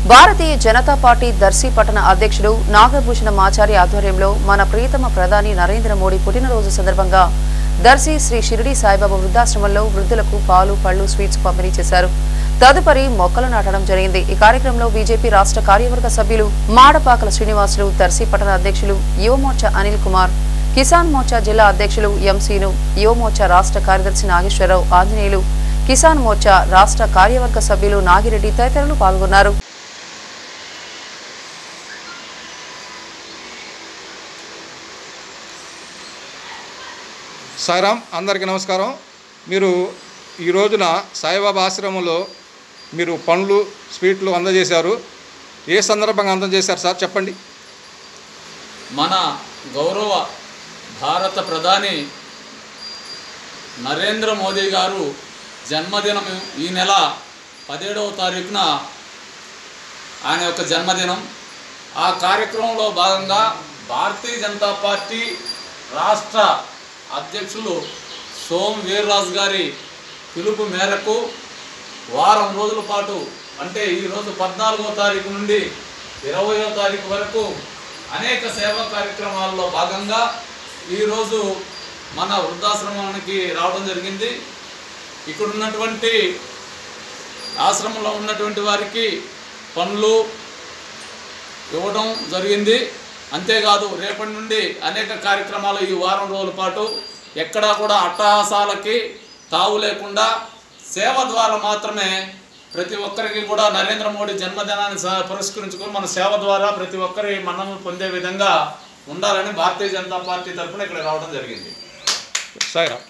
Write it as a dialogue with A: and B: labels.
A: భారతీయ Janata party Darsi పట్టణ అధ్యక్షుడు నాగభూషణ మాచారి ఆధ్వర్యంలో మన ప్రియతమ ప్రధాని నరేంద్ర మోడీ పుట్టినరోజు సందర్భంగా దర్శి శ్రీ షిరిడి సాయిబాబా వృద్ధాశ్రమంలో వృద్ధులకు పాలు పళ్లు స్వీట్స్ పంపిణీ చేశారు తదుపరి మొక్కలు నాటడం జరిగింది ఈ కార్యక్రమంలో బీజేపీ రాష్ట్ర కార్యవర్గ సభ్యులు మాడపాకల శ్రీనివాసులు దర్శి పట్టణ అధ్యక్షులు యువమోర్చా అనిల్ కుమార్ కిసాన్ మోర్చా జిల్లా అధ్యక్షులు ఎంసీను యువమోర్చా రాష్ట్ర కార్యదర్శి నాగేశ్వరరావు ఆంజనేయులు కిసాన్ మోర్చా రాష్ట్ర కార్యవర్గ సభ్యులు నాగిరెడ్డి తదితరులు పాల్గొన్నారు
B: సాయిరామ్ అందరికీ నమస్కారం మీరు ఈ రోజున సాయిబాబా ఆశ్రమంలో మీరు పండ్లు స్వీట్లు అందజేశారు ఏ సందర్భంగా అందజేశారు సార్ చెప్పండి
C: మన గౌరవ భారత ప్రధాని నరేంద్ర మోదీ గారు జన్మదినం ఈ నెల పదిహేడవ తారీఖున ఆయన యొక్క జన్మదినం ఆ కార్యక్రమంలో భాగంగా భారతీయ జనతా పార్టీ రాష్ట్ర అధ్యక్షులు సోమ్ వీర్రాజు గారి పిలుపు మేరకు వారం రోజుల పాటు అంటే ఈరోజు పద్నాలుగో తారీఖు నుండి ఇరవయో తారీఖు వరకు అనేక సేవా కార్యక్రమాల్లో భాగంగా ఈరోజు మన వృద్ధాశ్రమానికి రావడం జరిగింది ఇక్కడ ఉన్నటువంటి ఆశ్రమంలో ఉన్నటువంటి వారికి పనులు ఇవ్వడం జరిగింది అంతేకాదు రేపటి నుండి అనేక కార్యక్రమాలు ఈ వారం రోజుల పాటు ఎక్కడా కూడా అట్టహాసాలకి తావు లేకుండా సేవ ద్వారా మాత్రమే ప్రతి ఒక్కరికి కూడా నరేంద్ర మోడీ జన్మదినాన్ని స- పురస్కరించుకొని మన సేవ ద్వారా ప్రతి ఒక్కరి మన్నను పొందే విధంగా ఉండాలని భారతీయ జనతా పార్టీ తరఫున ఇక్కడ రావడం జరిగింది
B: సాయిరామ్